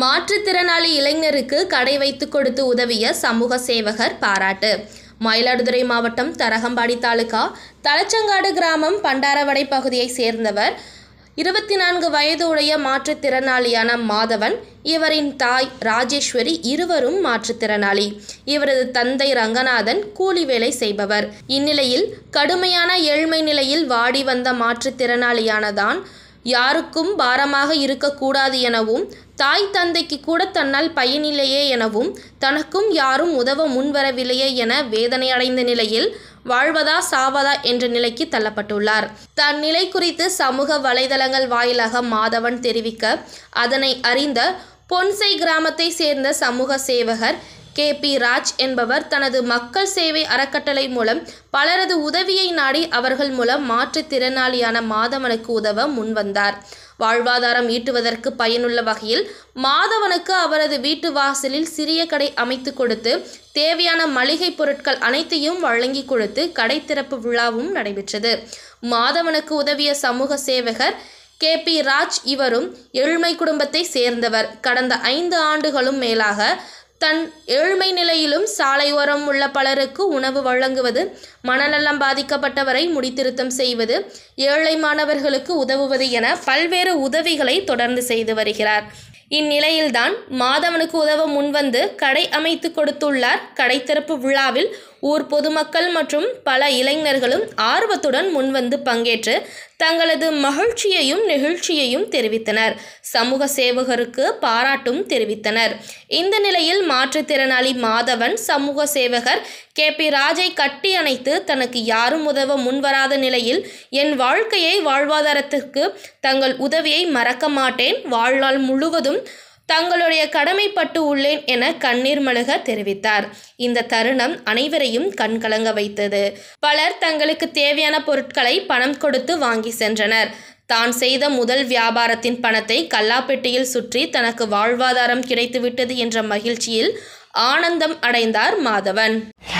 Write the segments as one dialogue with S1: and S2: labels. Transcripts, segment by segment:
S1: மாற்றுத்திறனாளி இளைஞருக்கு கடை வைத்து கொடுத்து உதவிய சமூக சேவகர் பாராட்டு மயிலாடுதுறை மாவட்டம் தரகம்பாடி தாலுகா தலச்சங்காடு கிராமம் பண்டாரவடை பகுதியைச் சேர்ந்தவர் இருபத்தி நான்கு வயது உடைய மாற்றுத்திறனாளியான மாதவன் இவரின் தாய் ராஜேஸ்வரி இருவரும் மாற்றுத்திறனாளி இவரது தந்தை ரங்கநாதன் கூலி வேலை செய்பவர் இந்நிலையில் கடுமையான ஏழ்மை நிலையில் வாடி வந்த மாற்றுத்திறனாளியானதான் யாருக்கும் பாரமாக இருக்கக்கூடாது எனவும் தாய் தந்தைக்கு கூட தன்னால் பயனில்லையே எனவும் தனக்கும் யாரும் உதவ முன்வரவில்லையே என வேதனையடைந்த நிலையில் வாழ்வதா சாவதா என்ற நிலைக்கு தள்ளப்பட்டுள்ளார் தன் நிலை குறித்து சமூக வலைதளங்கள் வாயிலாக மாதவன் தெரிவிக்க அதனை அறிந்த பொன்சை கிராமத்தை சேர்ந்த சமூக சேவகர் கே பி ராஜ் என்பவர் தனது மக்கள் சேவை அறக்கட்டளை மூலம் பலரது உதவியை நாடி அவர்கள் மூலம் மாற்றுத்திறனாளியான மாதவனுக்கு உதவ முன்வந்தார் வாழ்வாதாரம் ஈட்டுவதற்கு பயனுள்ள வகையில் மாதவனுக்கு அவரது வீட்டு வாசலில் சிறிய கடை அமைத்து கொடுத்து தேவையான மளிகை பொருட்கள் அனைத்தையும் வழங்கி கொடுத்து கடை திறப்பு விழாவும் நடைபெற்றது மாதவனுக்கு உதவிய சமூக சேவகர் கே பி ராஜ் இவரும் ஏழ்மை குடும்பத்தை சேர்ந்தவர் கடந்த ஐந்து ஆண்டுகளும் மேலாக தன் ஏழ்மை நிலையிலும் சாலையோரம் உள்ள பலருக்கு உணவு வழங்குவது மனநலம் பாதிக்கப்பட்டவரை முடித்திருத்தம் செய்வது ஏழை மாணவர்களுக்கு உதவுவது என பல்வேறு உதவிகளை தொடர்ந்து செய்து வருகிறார் இந்நிலையில்தான் மாதவனுக்கு உதவ முன்வந்து கடை அமைத்து கொடுத்துள்ளார் கடை திறப்பு விழாவில் ஊர் பொதுமக்கள் மற்றும் பல இளைஞர்களும் ஆர்வத்துடன் முன்வந்து பங்கேற்று தங்களது மகிழ்ச்சியையும் நெகிழ்ச்சியையும் தெரிவித்தனர் சமூக சேவகருக்கு பாராட்டும் தெரிவித்தனர் இந்த நிலையில் மாற்றுத்திறனாளி மாதவன் சமூக சேவகர் கே பி ராஜை கட்டி அணைத்து தனக்கு யாரும் உதவ முன்வராத நிலையில் என் வாழ்க்கையை வாழ்வாதாரத்திற்கு தங்கள் உதவியை மறக்க மாட்டேன் வாழ்நாள் முழுவதும் தங்களுடைய கடமைப்பட்டு உள்ளேன் என கண்ணீர் மல்க தெரிவித்தார் இந்த தருணம் அனைவரையும் கண்கலங்க வைத்தது பலர் தங்களுக்கு தேவையான பொருட்களை பணம் கொடுத்து வாங்கி சென்றனர் தான் செய்த முதல் வியாபாரத்தின் பணத்தை கல்லாப்பெட்டியில் சுற்றி தனக்கு வாழ்வாதாரம் கிடைத்துவிட்டது என்ற மகிழ்ச்சியில் ஆனந்தம் அடைந்தார் மாதவன்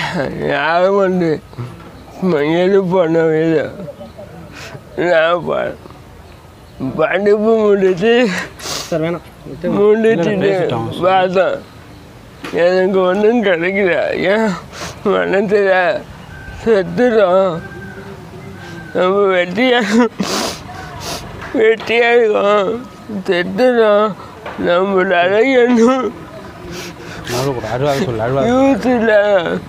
S2: யாரும் வந்து எது பண்ணவே இல்லை நான் ப- படிப்பு முடிச்சு
S3: சார் வேணாம்
S2: முடிச்சுட்டு பார்த்தேன் எனக்கு ஒன்றும் கிடைக்கல ஏன் மனசில் செத்துடும் நம்ம வெட்டியாக வெட்டியாக இருக்கோம் செத்துடும் நம்மளால இன்னும்
S3: அழுவக்கூடாது அழுவாத சொல்லு அழுவாத
S2: யூஸ் இல்லை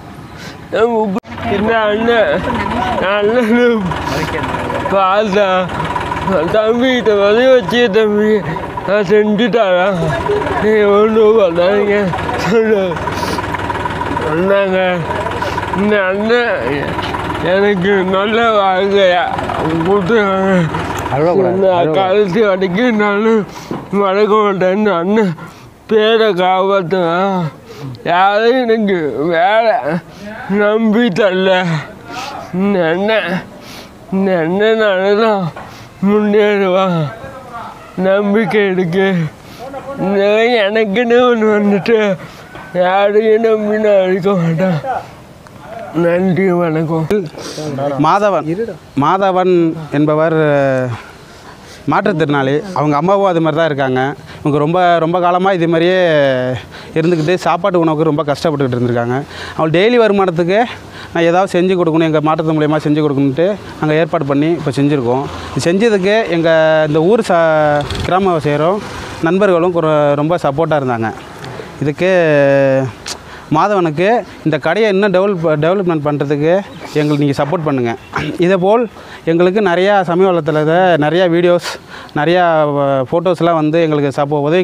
S2: நம்ம என்ன அண்ணன் அண்ணன் பார்த்தா தம்பிகிட்ட வந்து வச்சு தம்பி நான் செஞ்சுட்டாரா நீ ஒன்றும் பண்ணாதீங்க சொல்லு சொன்னாங்க இந்த அண்ணன் எனக்கு நல்ல வாழ்க்கையா கொடுத்துருக்காங்க
S3: அழுவக்கூடாது
S2: நான் கடைசி வரைக்கும் நான் மறக்க மாட்டேன்னு அண்ணன் பேரை காப்பாற்றுவேன் யாரும் எனக்கு வேலை நம்பி தரல இந்த அண்ணன் இந்த அண்ணனால தான் முன்னேறுவான் நம்பிக்கை இருக்கு இந்த எனக்குன்னு ஒன்று வந்துட்டு யாரையும் நம்பி நான் இருக்க மாட்டேன் நன்றி வணக்கம்
S4: மாதவன் மாதவன் என்பவர் அஹ், மாற்றுத்திறனாளி அவங்க அம்மாவும் அது மாதிரி தான் இருக்காங்க இவங்க ரொம்ப ரொம்ப காலமாக இது மாதிரியே இருந்துக்கிட்டு சாப்பாட்டு உணவுக்கு ரொம்ப கஷ்டப்பட்டுக்கிட்டு இருந்திருக்காங்க அவங்க டெய்லி வருமானத்துக்கு நான் ஏதாவது செஞ்சு கொடுக்கணும் எங்கள் மாற்றத்து மூலியமாக செஞ்சு கொடுக்கணுன்ட்டு நாங்கள் ஏற்பாடு பண்ணி இப்போ செஞ்சுருக்கோம் இது செஞ்சதுக்கு எங்கள் இந்த ஊர் ச கிராம சேரும் நண்பர்களும் குற- ரொம்ப சப்போர்ட்டாக இருந்தாங்க இதுக்கு மாதவனுக்கு இந்த கடையை இன்னும் டெவலப் டெவலப்மெண்ட் பண்ணுறதுக்கு எங்களுக்கு நீங்கள் சப்போர்ட் பண்ணுங்கள் இதேபோல் எங்களுக்கு நிறையா சமீப வளத்தில் நிறையா வீடியோஸ் நிறையா ஃபோட்டோஸ்லாம் வந்து எங்களுக்கு சப்போ உதவி